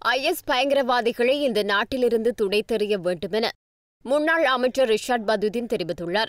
IS பயங்கரவாதிகளை இந்த நாட்டிலிருந்து துடைத்தெறிய வேண்டுமென முன்னாள் அமைச்சர் ரிஷாட் பதுதீன் தெரிவித்துள்ளார்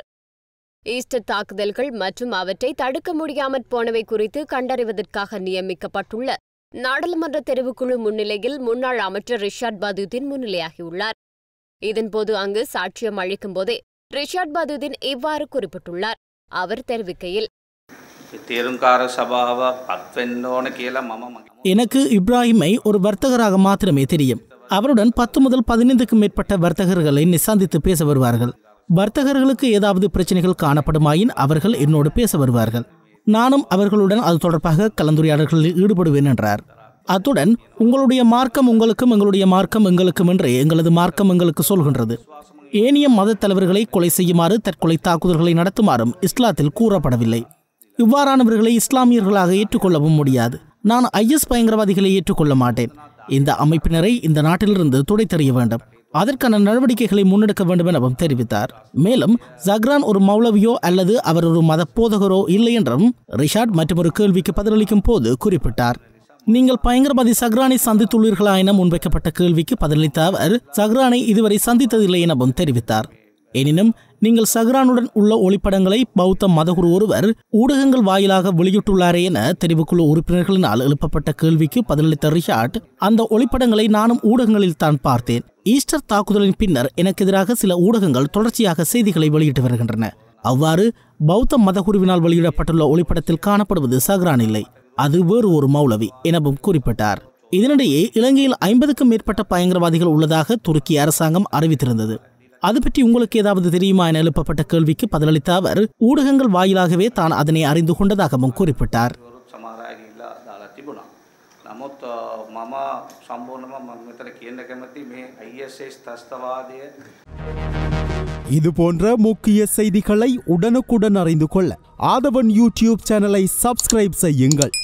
ஈஸ்டர் தாக்குதல்கள் மற்றும் அவற்றை தடுக்க முடியாமற் போனவை குறித்து கண்டறிவதற்காக நியமிக்கப்பட்டுள்ள நாடாளுமன்ற தெரிவுக்குழு முன்னிலையில் முன்னாள் அமைச்சர் ரிஷாட் பதுதீன் முன்னிலையாகியுள்ளார் இதன்போது அங்கு சாட்சியம் அளிக்கும் போதே ரிஷாட் பதுதீன் இவ்வாறு குறிப்பிட்டுள்ளார் அவர் தெரிவிக்கையில் තේරුම්කාර සභාව පත්වෙන්න ඕන කියලා මම මගේ எனக்கு இப்ராஹிமை ஒரு வர்த்தகராக மாத்திரமே தெரியும் அவருடன் பத்து முதல் பதினைந்துக்கும் மேற்பட்ட வர்த்தகர்களை நிசந்தித்து பேச வருவார்கள் வர்த்தகர்களுக்கு ஏதாவது பிரச்சனைகள் காணப்படுமாயின் அவர்கள் என்னோடு பேச வருவார்கள் நானும் அவர்களுடன் அது தொடர்பாக கலந்துரையாடல்களில் ஈடுபடுவேன் என்றார் அத்துடன் உங்களுடைய மார்க்கம் உங்களுக்கும் எங்களுடைய மார்க்கம் எங்களுக்கும் என்று எங்களது மார்க்கம் எங்களுக்கு சொல்கின்றது ஏனைய மதத் தலைவர்களை கொலை செய்யுமாறு தற்கொலை தாக்குதல்களை நடத்துமாறும் இஸ்லாத்தில் கூறப்படவில்லை இவ்வாறானவர்களை இஸ்லாமியர்களாக ஏற்றுக்கொள்ளவும் முடியாது நான் ஐஎஸ் பயங்கரவாதிகளை ஏற்றுக்கொள்ள மாட்டேன் இந்த அமைப்பினரை இந்த நாட்டிலிருந்து துடைத்தெறிய வேண்டும் அதற்கான நடவடிக்கைகளை முன்னெடுக்க வேண்டும் எனவும் தெரிவித்தார் மேலும் ஜக்ரான் ஒரு மௌலவியோ அல்லது அவர் ஒரு மத போதகரோ இல்லை என்றும் ரிஷாட் மற்றொரு கேள்விக்கு பதிலளிக்கும் போது குறிப்பிட்டார் நீங்கள் பயங்கரவாதி சக்ரானை சந்தித்துள்ளீர்களா என முன்வைக்கப்பட்ட கேள்விக்கு பதிலளித்த அவர் சக்ரானை இதுவரை சந்தித்ததில்லை எனவும் தெரிவித்தார் எனினும் நீங்கள் சஹ்ரானுடன் உள்ள ஒளிப்படங்களை பௌத்த மதகுரு ஒருவர் ஊடகங்கள் வாயிலாக வெளியிட்டுள்ளாரே என தெரிவுக்குழு உறுப்பினர்களினால் எழுப்பப்பட்ட கேள்விக்கு பதிலளித்த ரிஷாட் அந்த ஒளிப்படங்களை நானும் ஊடகங்களில் தான் பார்த்தேன் ஈஸ்டர் தாக்குதலின் பின்னர் எனக்கு எதிராக சில ஊடகங்கள் தொடர்ச்சியாக செய்திகளை வெளியிட்டு வருகின்றன அவ்வாறு பௌத்த மதகுருவினால் வெளியிடப்பட்டுள்ள ஒளிப்படத்தில் காணப்படுவது சஹ்ரான் இல்லை அது வேறு ஒரு மௌலவி எனவும் குறிப்பிட்டார் இதனிடையே இலங்கையில் ஐம்பதுக்கும் மேற்பட்ட பயங்கரவாதிகள் உள்ளதாக துருக்கி அரசாங்கம் அறிவித்திருந்தது அது பற்றி உங்களுக்கு ஏதாவது தெரியுமா என எழுப்பப்பட்ட கேள்விக்கு பதிலளித்த அவர் ஊடகங்கள் வாயிலாகவே தான் அதனை அறிந்து கொண்டதாகவும் குறிப்பிட்டார் වරුත් සමාරය ගිල්ලා දාලා තිබුණා. නමුත් අ, මම සම්පූර්ණම මම මෙතන කියන්න කැමති මේ ISS තස්තවාදය இது போன்ற முக்கிய செய்திகளை உடனுக்குடன் அறிந்து கொள்ள ஆதவன் யூடியூப் சேனலை சப்ஸ்கிரைப் செய்யுங்கள்